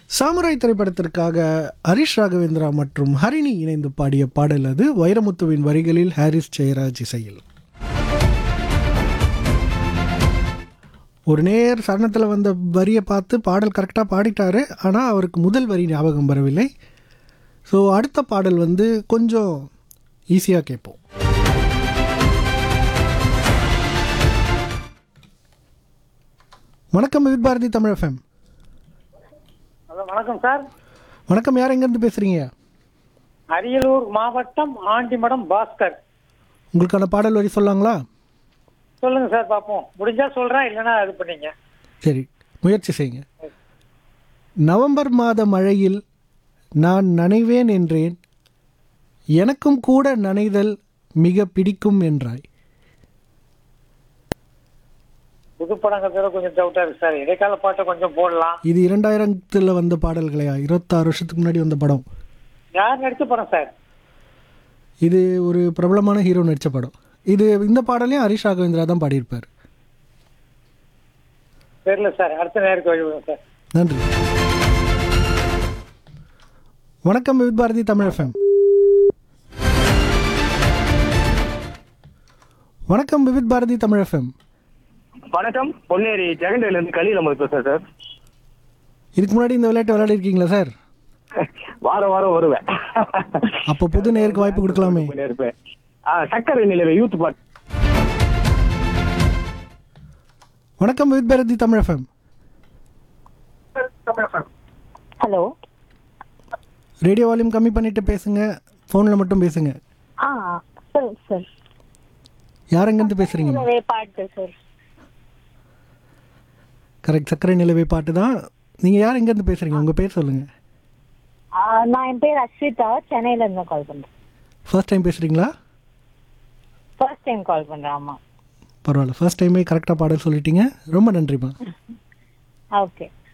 samurai திரைப்படத்திற்காக ஹரிஷ் ராகவேந்திரா மற்றும் ஹரிணி இணைந்து பாடிய பாடல் அது வைரமுத்துவின் வரிகளில் ஹாரிஸ் ஜெயராஜ் இசையில் ஒரு நேர் சரணத்தில் வந்த வரியை பார்த்து பாடல் கரெக்டாக பாடிட்டாரு ஆனால் அவருக்கு முதல் வரி ஞாபகம் வரவில்லை ஸோ அடுத்த பாடல் வந்து கொஞ்சம் ஈஸியாக கேட்போம் வணக்கம் with Bharathi Tamil FM hello வணக்கம் சார் வணக்கம் யார் எங்கேருந்து பேசுகிறீங்க அரியலூர் மாவட்டம் ஆண்டிமடம் பாஸ்கர் உங்களுக்கான பாடல் வரி சொல்லாங்களா சொல்லுங்க சார் பார்ப்போம் முடிஞ்சா சொல்றேன் இல்லைன்னா இது பண்ணீங்க சரி முயற்சி செய்யுங்க நவம்பர் மாத மழையில் நான் நனைவேன் என்றேன் எனக்கும் கூட நனைதல் மிக பிடிக்கும் என்றாய் புது படங்கிறதுல கொஞ்சம் டவுட்டா இருக்கு சார் இடைக்கால பாட்டை கொஞ்சம் போடலாம் இது இரண்டாயிரத்தில் வந்த பாடல்களையா இருபத்தாறு வருஷத்துக்கு முன்னாடி வந்த படம் யார் நடிச்ச படம் சார் இது ஒரு பிரபலமான ஹீரோ நடித்த படம் இது இந்த பாடலையும் ஹரிஷ் ராகவேந்திரா தான் பாடியிருப்பார் தெரியல சார் அடுத்த நேருக்கு வழிவிடுங்க சார் நன்றி வணக்கம் வித் பாரதி தமிழ் எஃப்எம் வணக்கம் விவித் பாரதி தமிழ் எஃப்எம் வணக்கம் பொன்னேரி ஜெகண்டேல இருந்து கலியில் நம்ம பேசுறேன் சார் இதுக்கு முன்னாடி இந்த விளையாட்டு விளையாடி இருக்கீங்களா சார் வாரம் வாரம் வருவேன் அப்போ புது நேருக்கு வாய்ப்பு கொடுக்கலாமே இருப்பேன் ஆ சக்கரை நிலவை யூத் பாட் வணக்கம் with Bharathi Tamil FM hello radio volume கம்மி பண்ணிட்டு பேசுங்க ஃபோனில் மட்டும் பேசுங்க ஆ சொல்லுங்க சார் யார் எங்கேருந்து பேசுகிறீங்க நிறைய பாட்டு சார் கரெக்ட் சக்கரை நிலவை பாட்டு தான் நீங்கள் யார் எங்கேருந்து பேசுகிறீங்க உங்கள் பேர் சொல்லுங்கள் ஆ, நான் என் பேர் அஸ்விதா சென்னையில இருந்து கால் பண்றேன் ஃபர்ஸ்ட் டைம் பேசுகிறீங்களா ஃபர்ஸ்ட் டைம் கால் பண்றேன் ஆமா பரவாயில்ல ஃபர்ஸ்ட் டைமே கரெக்டாக பாடல் சொல்லிட்டீங்க ரொம்ப நன்றிம்மா ஓகே